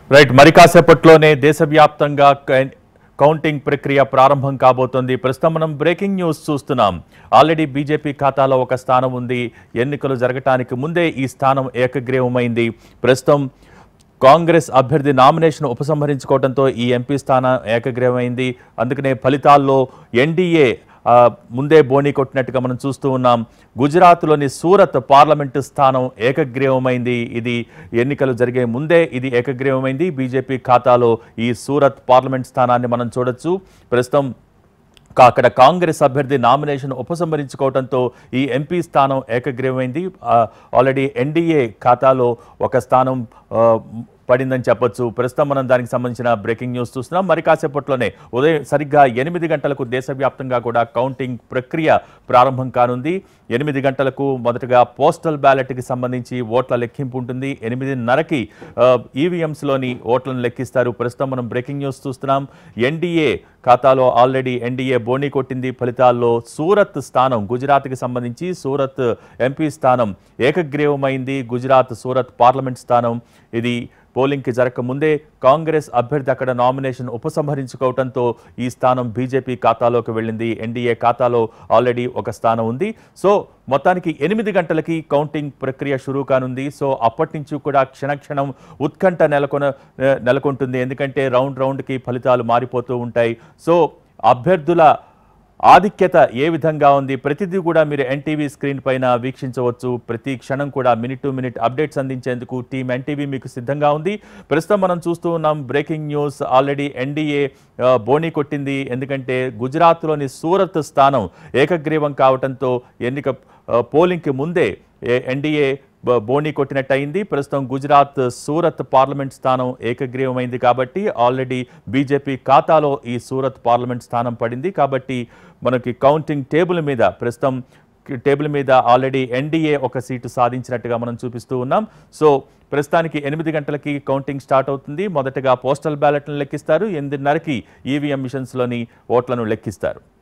right మరి కాసేపట్లోనే దేశవ్యాప్తంగా కై- కౌంటింగ్ ప్రక్రియ ప్రారంభం కాబోతోంది ప్రస్తుతం మనం బ్రేకింగ్ న్యూస్ చూస్తున్నాం ఆల్రెడీ బీజేపీ ఖాతాలో ఒక స్థానం ఉంది ఎన్నికలు జరగటానికి ముందే ఈ స్థానం ఏకగ్రీవమైంది ప్రస్తుతం కాంగ్రెస్ అభ్యర్థి నామినేషన్ ఉపసంహరించుకోవడంతో ఈ ఎంపీ స్థానం ఏకగ్రీవమైంది అందుకనే ఫలితాల్లో ఎన్డీఏ ఆ, ముందే బోని కొట్టినట్టుగా మనం చూస్తూ ఉన్నాం గుజరాత్లోని సూరత్ పార్లమెంటు స్థానం ఏకగ్రీవమైంది ఇది ఎన్నికలు జరిగే ముందే ఇది ఏకగ్రీవమైంది బీజేపీ ఖాతాలో ఈ సూరత్ పార్లమెంట్ స్థానాన్ని మనం చూడొచ్చు ప్రస్తుతం కా- అక్కడ కాంగ్రెస్ అభ్యర్థి నామినేషన్ ఉపసంహరించుకోవడంతో ఈ ఎంపీ స్థానం ఏకగ్రీవమైంది ఆ, ఆల్రెడీ ఎన్డీఏ ఖాతాలో ఒక స్థానం ఆ, పడిందని చెప్పొచ్చు ప్రస్తుతం మనం దానికి సంబంధించిన బ్రేకింగ్ న్యూస్ చూస్తున్నాం మరి కాసేపట్లోనే ఉదయం సరిగ్గా ఎనిమిది గంటలకు దేశవ్యాప్తంగా కూడా కౌంటింగ్ ప్రక్రియ ప్రారంభం కానుంది ఎనిమిది గంటలకు మొదటగా పోస్టల్ బ్యాలెట్కి సంబంధించి ఓట్ల లెక్కింపు ఉంటుంది ఎనిమిదిన్నరకి ఈవీఎంస్లోని ఓట్లను లెక్కిస్తారు ప్రస్తుతం మనం బ్రేకింగ్ న్యూస్ చూస్తున్నాం ఎన్డీఏ ఖాతాలో ఆల్రెడీ ఎన్డీఏ బోని కొట్టింది ఫలితాల్లో సూరత్ స్థానం గుజరాత్కి సంబంధించి సూరత్ ఎంపీ స్థానం ఏకగ్రీవమైంది గుజరాత్ సూరత్ పార్లమెంట్ స్థానం ఇది పోలింగ్కి జరగక ముందే కాంగ్రెస్ అభ్యర్థి అక్కడ నామినేషన్ ఉపసంహరించుకోవడంతో ఈ స్థానం బీజేపీ ఖాతాలోకి వెళ్ళింది ఎన్డీఏ ఖాతాలో ఆల్రెడీ ఒక స్థానం ఉంది సో మొత్తానికి ఎనిమిది గంటలకి కౌంటింగ్ ప్రక్రియ షురూ కానుంది సో అప్పటి నుంచి కూడా క్షణక్షణం ఉత్కంఠ నెలకొన నెలకొంటుంది ఎందుకంటే రౌండ్ రౌండ్కి ఫలితాలు మారిపోతూ ఉంటాయి సో అభ్యర్థుల ఆధిక్యత ఏ విధంగా ఉంది ప్రతిదీ కూడా మీరు ఎన్టీవీ స్క్రీన్ పైన వీక్షించవచ్చు ప్రతి క్షణం కూడా మినిట్ టు మినిట్ అప్డేట్స్ అందించేందుకు టీమ్ ఎన్టీవీ మీకు సిద్ధంగా ఉంది ప్రస్తుతం మనం చూస్తూ ఉన్నాం బ్రేకింగ్ న్యూస్ ఆల్రెడీ ఎన్డీఏ బోని కొట్టింది ఎందుకంటే గుజరాత్లోని సూరత్ స్థానం ఏకగ్రీవం కావడంతో ఎన్నిక ఆ, పోలింగ్కి ముందే ఎన్డీఏ బ- బోని కొట్టినట్టు అయింది ప్రస్తుతం గుజరాత్ సూరత్ పార్లమెంట్ స్థానం ఏకగ్రీవమైంది కాబట్టి ఆల్రెడీ బీజేపీ ఖాతాలో ఈ సూరత్ పార్లమెంట్ స్థానం పడింది కాబట్టి మనకి కౌంటింగ్ టేబుల్ మీద ప్రస్తుతం కి- టేబుల్ మీద ఆల్రెడీ ఎన్డీఏ ఒక సీటు సాధించినట్టుగా మనం చూపిస్తూ ఉన్నాం సో ప్రస్తుతానికి ఎనిమిది గంటలకి కౌంటింగ్ స్టార్ట్ అవుతుంది మొదటగా పోస్టల్ బ్యాలెట్లను లెక్కిస్తారు ఎనిమిదిన్నరకి ఈవీఎం మిషన్స్లోని ఓట్లను లెక్కిస్తారు